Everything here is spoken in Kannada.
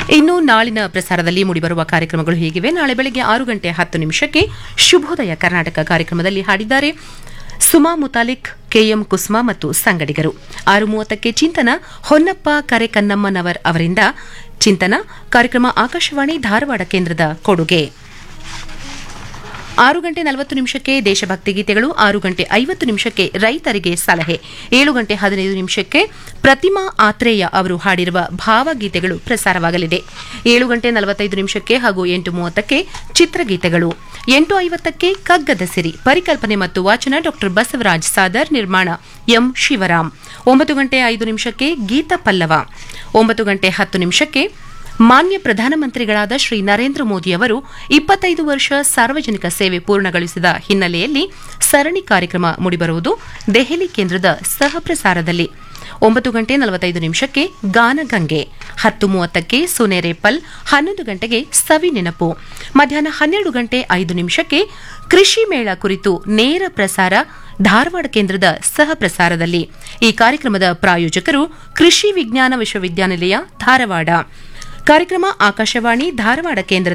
ಇನ್ನು ನಾಳಿನ ಪ್ರಸಾರದಲ್ಲಿ ಮೂಡಿಬರುವ ಕಾರ್ಯಕ್ರಮಗಳು ಹೀಗಿವೆ ನಾಳೆ ಬೆಳಗ್ಗೆ ಆರು ಗಂಟೆ ಹತ್ತು ನಿಮಿಷಕ್ಕೆ ಶುಭೋದಯ ಕರ್ನಾಟಕ ಕಾರ್ಯಕ್ರಮದಲ್ಲಿ ಹಾಡಿದ್ದಾರೆ ಸುಮಾ ಮುತಾಲಿಕ್ ಕೆಎಂ ಕುಸ್ಮಾ ಮತ್ತು ಸಂಗಡಿಗರು ಆರು ಮೂವತ್ತಕ್ಕೆ ಚಿಂತನ ಹೊನ್ನಪ್ಪ ಕರೆ ಕನ್ನಮ್ಮನವರ್ ಅವರಿಂದ ಚಿಂತನ ಕಾರ್ಯಕ್ರಮ ಆಕಾಶವಾಣಿ ಧಾರವಾಡ ಕೇಂದ್ರದ ಕೊಡುಗೆ ಆರು ಗಂಟೆ ನಲವತ್ತು ನಿಮಿಷಕ್ಕೆ ದೇಶಭಕ್ತಿ ಗೀತೆಗಳು ಆರು ಗಂಟೆ ಐವತ್ತು ನಿಮಿಷಕ್ಕೆ ರೈತರಿಗೆ ಸಲಹೆ ಏಳು ಗಂಟೆ ಹದಿನೈದು ನಿಮಿಷಕ್ಕೆ ಪ್ರತಿಮಾ ಆತ್ರೇಯ ಅವರು ಹಾಡಿರುವ ಭಾವಗೀತೆಗಳು ಪ್ರಸಾರವಾಗಲಿದೆ ಏಳು ಗಂಟೆ ನಲವತ್ತೈದು ನಿಮಿಷಕ್ಕೆ ಹಾಗೂ ಎಂಟು ಮೂವತ್ತಕ್ಕೆ ಚಿತ್ರಗೀತೆಗಳು ಎಂಟು ಐವತ್ತಕ್ಕೆ ಕಗ್ಗದ ಸಿರಿ ಪರಿಕಲ್ಪನೆ ಮತ್ತು ವಾಚನ ಡಾ ಬಸವರಾಜ್ ಸಾದರ್ ನಿರ್ಮಾಣ ಎಂ ಶಿವರಾಮ್ ಒಂಬತ್ತು ಗಂಟೆ ಐದು ನಿಮಿಷಕ್ಕೆ ಗೀತ ಪಲ್ಲವ ಒಂಬತ್ತು ಗಂಟೆ ಹತ್ತು ನಿಮಿಷಕ್ಕೆ ಮಾನ್ಯ ಪ್ರಧಾನಮಂತ್ರಿಗಳಾದ ಶ್ರೀ ನರೇಂದ್ರ ಮೋದಿ ಅವರು ಇಪ್ಪತ್ತೈದು ವರ್ಷ ಸಾರ್ವಜನಿಕ ಸೇವೆ ಪೂರ್ಣಗೊಳಿಸಿದ ಹಿನ್ನೆಲೆಯಲ್ಲಿ ಸರಣಿ ಕಾರ್ಯಕ್ರಮ ಮೂಡಿಬರುವುದು ದೆಹಲಿ ಕೇಂದ್ರದ ಸಹಪ್ರಸಾರದಲ್ಲಿ ಒಂಬತ್ತು ಗಂಟೆ ನಲವತ್ತೈದು ನಿಮಿಷಕ್ಕೆ ಗಾನಗಂಗೆ ಹತ್ತು ಮೂವತ್ತಕ್ಕೆ ಸುನೇರೇಪಲ್ ಹನ್ನೊಂದು ಗಂಟೆಗೆ ಸವಿ ನೆನಪು ಮಧ್ಯಾಹ್ನ ಹನ್ನೆರಡು ಗಂಟೆ ಐದು ನಿಮಿಷಕ್ಕೆ ಕೃಷಿ ಮೇಳ ಕುರಿತು ನೇರ ಪ್ರಸಾರ ಧಾರವಾಡ ಕೇಂದ್ರದ ಸಹ ಪ್ರಸಾರದಲ್ಲಿ ಈ ಕಾರ್ಯಕ್ರಮದ ಪ್ರಾಯೋಜಕರು ಕೃಷಿ ವಿಜ್ಞಾನ ವಿಶ್ವವಿದ್ಯಾನಿಲಯ ಧಾರವಾಡ ಕಾರ್ಯಕ್ರಮ ಆಕಾಶವಾಣಿ ಧಾರವಾಡ ಕೇಂದ್ರ